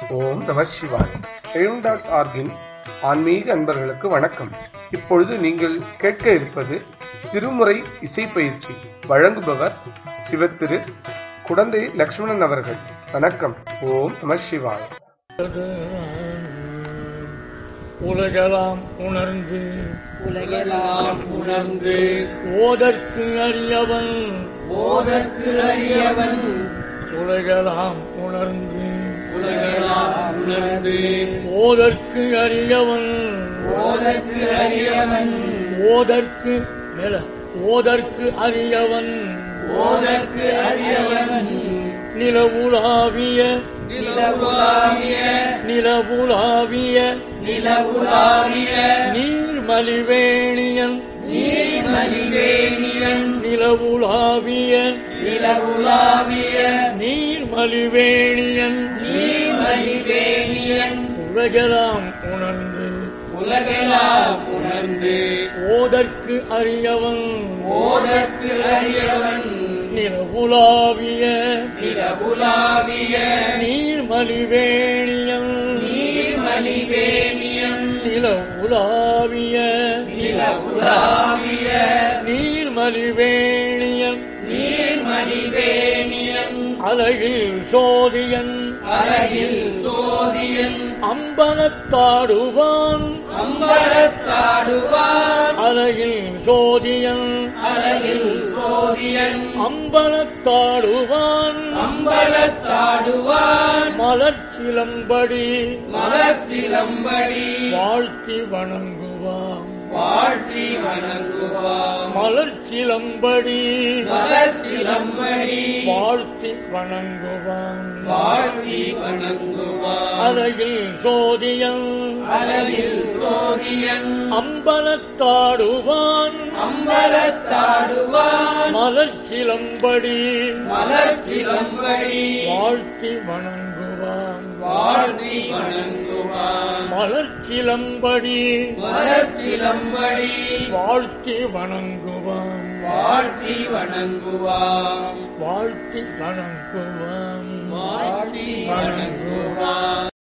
ஓம் நம சிவாய் எழும் டாட் ஆர்கின் ஆன்மீக அன்பர்களுக்கு வணக்கம் இப்பொழுது நீங்கள் கேட்க இருப்பது திருமுறை இசை பயிற்சி வழங்குபவர் சிவத்திரு குடந்தை லக்ஷ்மணன் அவர்கள் வணக்கம் ஓம் நம சிவாய் உலகலாம் உணர்ந்து உலகெல்லாம் உணர்ந்து ஓதற்கு அறியவன் ஓதற்கு அறியவன் உலகலாம் உணர்ந்து உலகெல்லாம் உணர்ந்து ஓதற்கு அறியவன் ஓதற்கு அறியவன் ஓதற்கு நில ஓதற்கு அறியவன் ஓதற்கு அறியவன் நிலவுலாவிய நிலவுலாவிய நிலவுலாவிய நிலவுலாவிய நீர்மலிவேணியன் நீர்மலிவேணியன் நிலவுலாவிய நிலவுலாவிய நீர்மலிவேணியன் நீர்மலிவேணியன் உலகெல்லாம் உணர்ந்து உலகெல்லாம் உணர்ந்து ஓதற்கு அறியவன் ஓதற்கு அறியவன் நிலவுலாவிய நிலவுலாவிய நீர்மலிவேணியன் நீர்மலிவேணியன் நிலவுலாவிய நிலவுலாவிய நீர்மலிவேணியன் நீர்மலிவேணியன் அழகில் சோதியன் அழகில் சோதியன் அம்பலத்தாடுவான் அம்பலத்தாடுவான் அழகில் சோதியன் அழகில் சோதியன் அம்பலத்தாடுவான் அம்பலத்தாடுவான் மலர்ச்சிலம்படி மலர் சிலம்படி வாழ்த்தி வணங்குவான் வாழ்த்தி வணங்குவான் மலர்ச்சிலம்படி மலர் சிலம்படி வாழ்த்தி வணங்குவான் வாழ்த்தி வணங்குவான் அழகில் சோதியன் அழகில் சோதியன் அம்பலத்தாடுவான் அம்பலத்தாடுவான் மலர்ச்சிலம்படி மலர் சிலம்படி வாழ்த்தி வணங்குவான் வாழ்த்தி வணங்குவான் மலர்ச்சிலம்படி மலர் சிலம்படி வாழ்த்தி வணங்குவான் வாழ்த்தி வணங்குவான் வாழ்த்தி வணங்குவான் வாழ்த்தி வணங்குவான்